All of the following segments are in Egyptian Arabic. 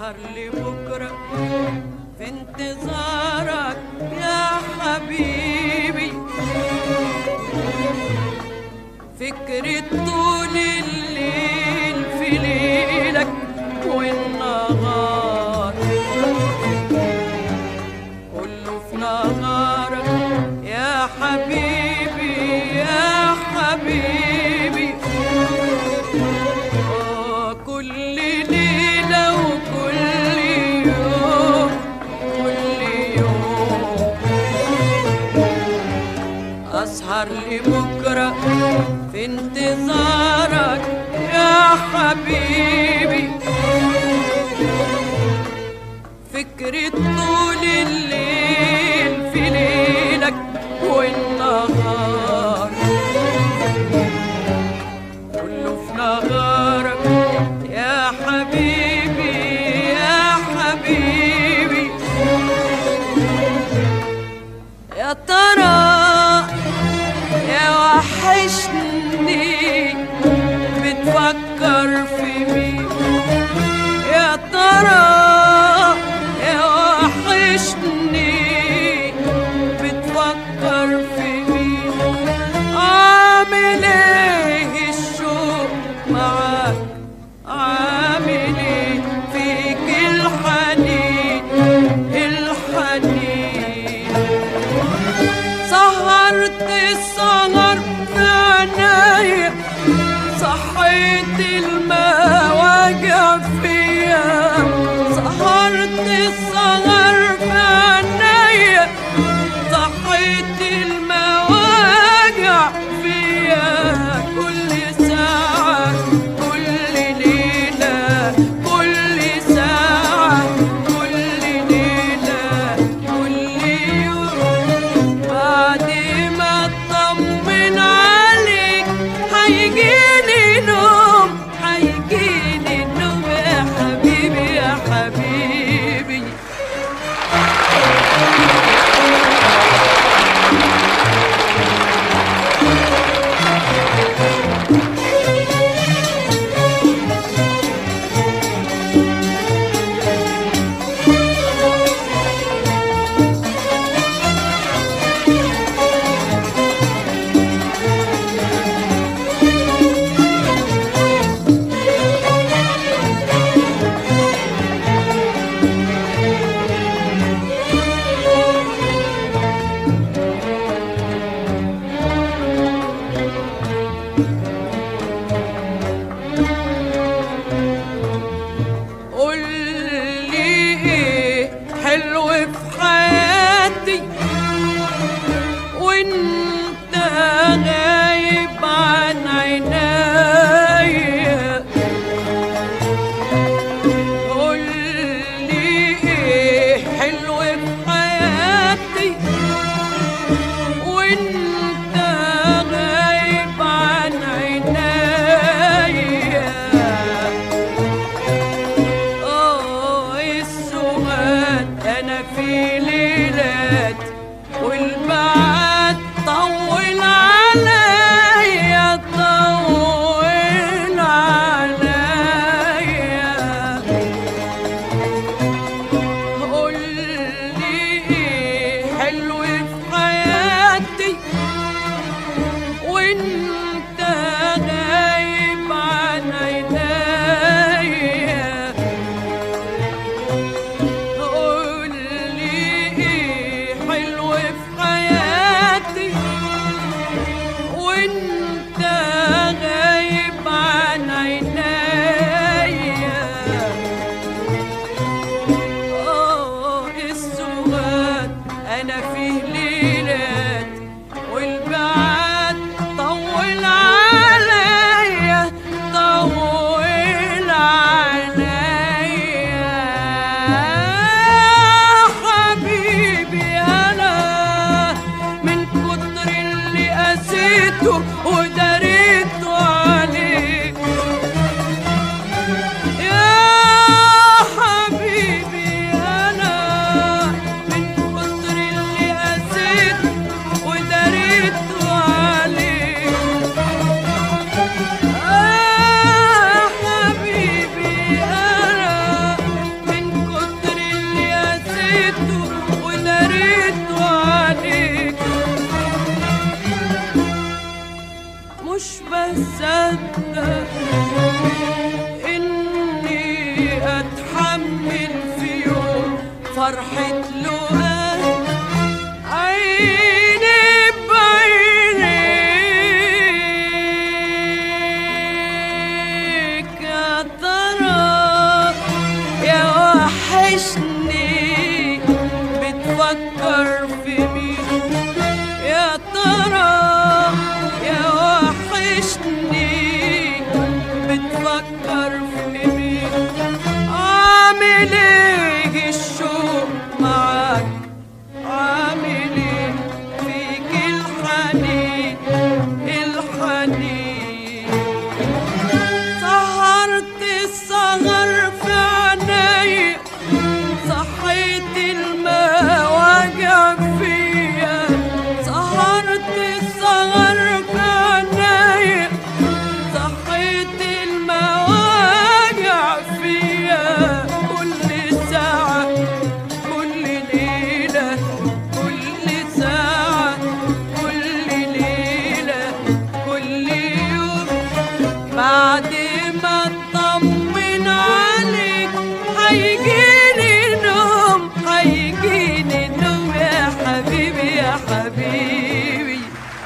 اسهر لبكره في انتظارك يا حبيبي فكرة طول الليل في ليلك والنهار كله في نهارك يا حبيبي يا حبيبي آه، كل ليلة وكل يوم كل يوم أسهر لبكرة في انتظارك يا حبيبي فكرة طول الليل في ليلك والنهار كله في نهارك يا حبيبي يا حبيبي يا ترى يا وحشني بتفكر في مين يا ترى يا وحشني بتفكر في مين عامل ايه الشوق معاك عامل ايه فيك الحنين الحنين سهرت السهر في عينيا صحيت المواجع فيا سهرت السهر في عينيا صحيت المواجع فيا كل ساعة كل ليلة كل ساعة كل ليلة كل يوم بعد ما اطمن عليك هيجيني نوم هيجيني نوم يا حبيبي يا حبيبي اتحمل في يوم فرحة لقاك عيني بعينيك يا ترى يا وحشني بتفكر في مين يا ترى يا وحشني بتفكر في مين عامل ايه الشوق معاك عامل ايه فيك الحنين الحنين سهرت السهر في عيني صحيت المواجع فيا سهرت السهر في عيني صحيت المواجع فيا كل ساعة كل ليلة كل ساعة كل ليلة كل يوم بعد ما اطمن عليك هيجيني نوم هيجيني نوم يا حبيبي يا حبيبي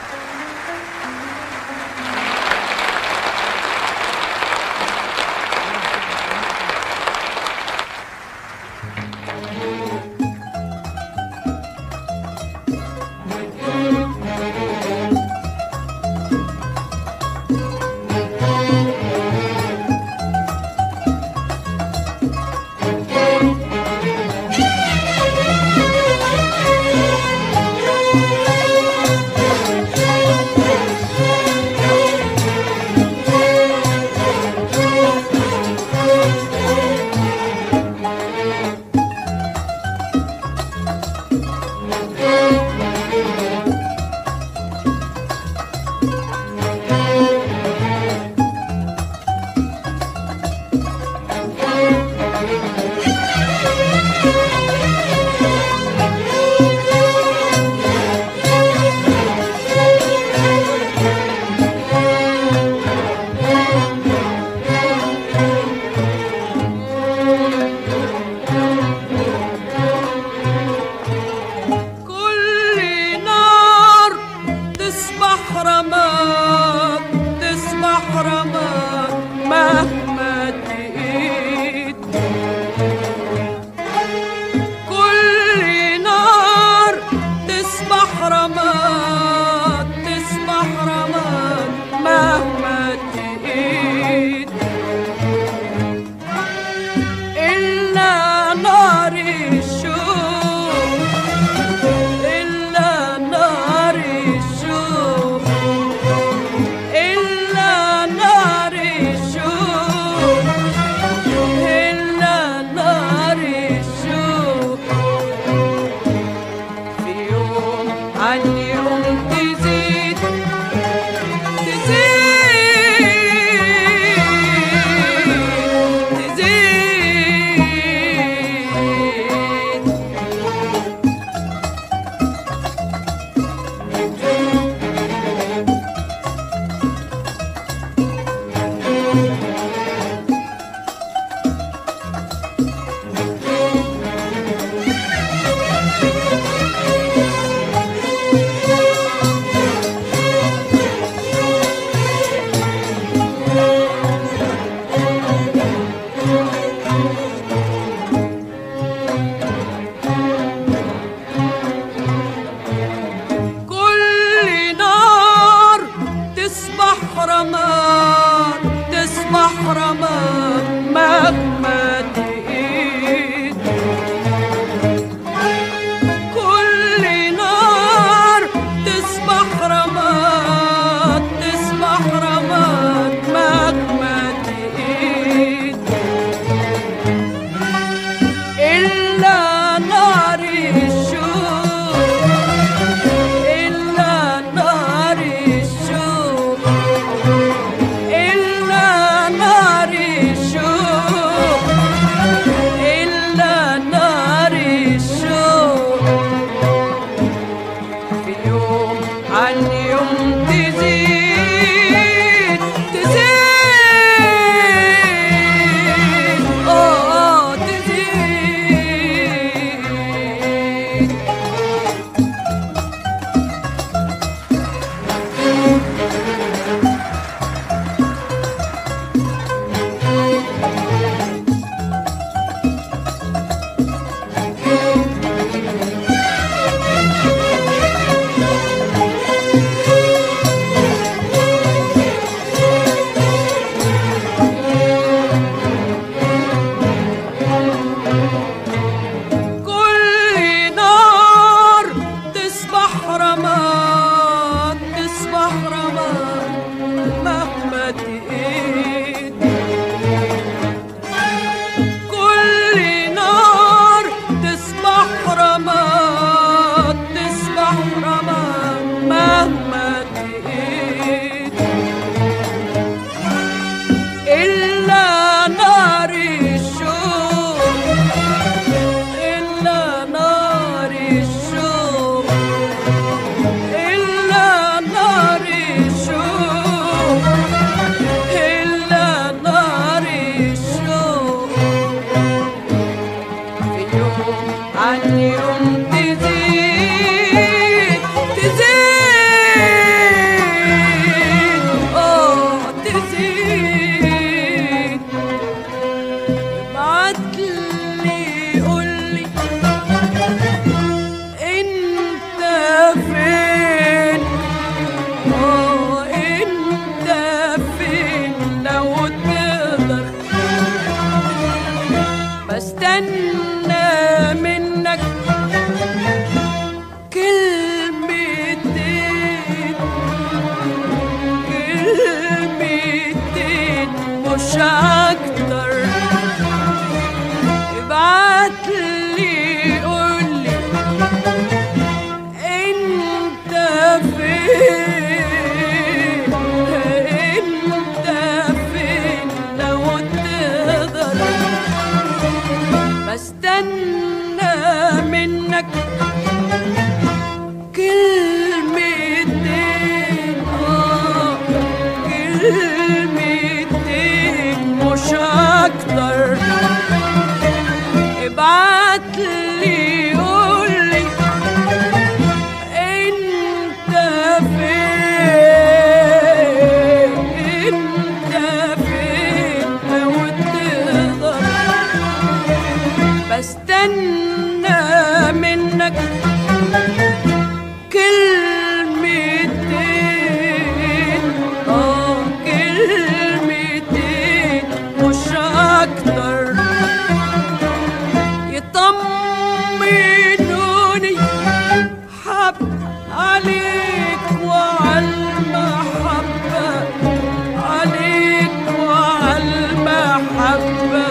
كل نار تصبح رماد تصبح رماد مهما تقيت اكتر ابعت لي قول لي انت فين انت فين لو تقدر بستنى منك كلمتين اه كلمتين مش اكتر يطمنوني حب عليك وعلى المحبة عليك وعلى المحبة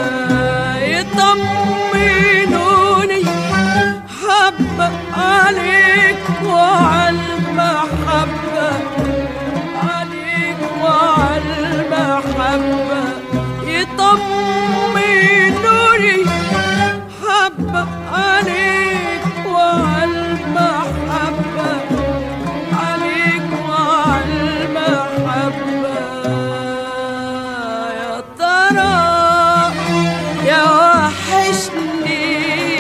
يطمنوني حب عليك وعلى المحبة عليك وعلى المحبة يطمنوني حب عليك وعلى المحبة عليك وعلى المحبة يا ترى يا وحشني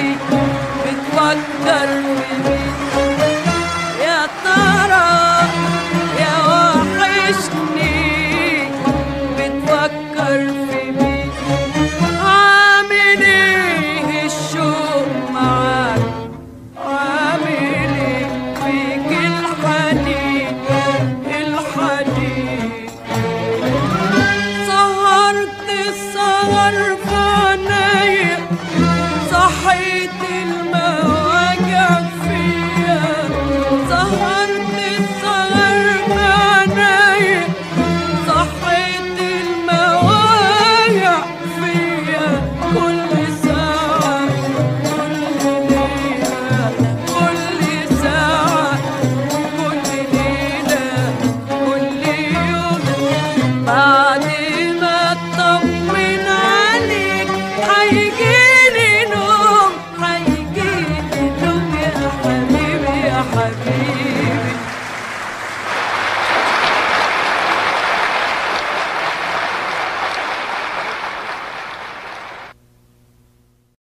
بتفكر فيني يا ترى يا وحشني بتفكر في مين عامل ايه الشوق معاك عامل ايه فيك الحنين الحنين سهرت السهر في عينيا صحيت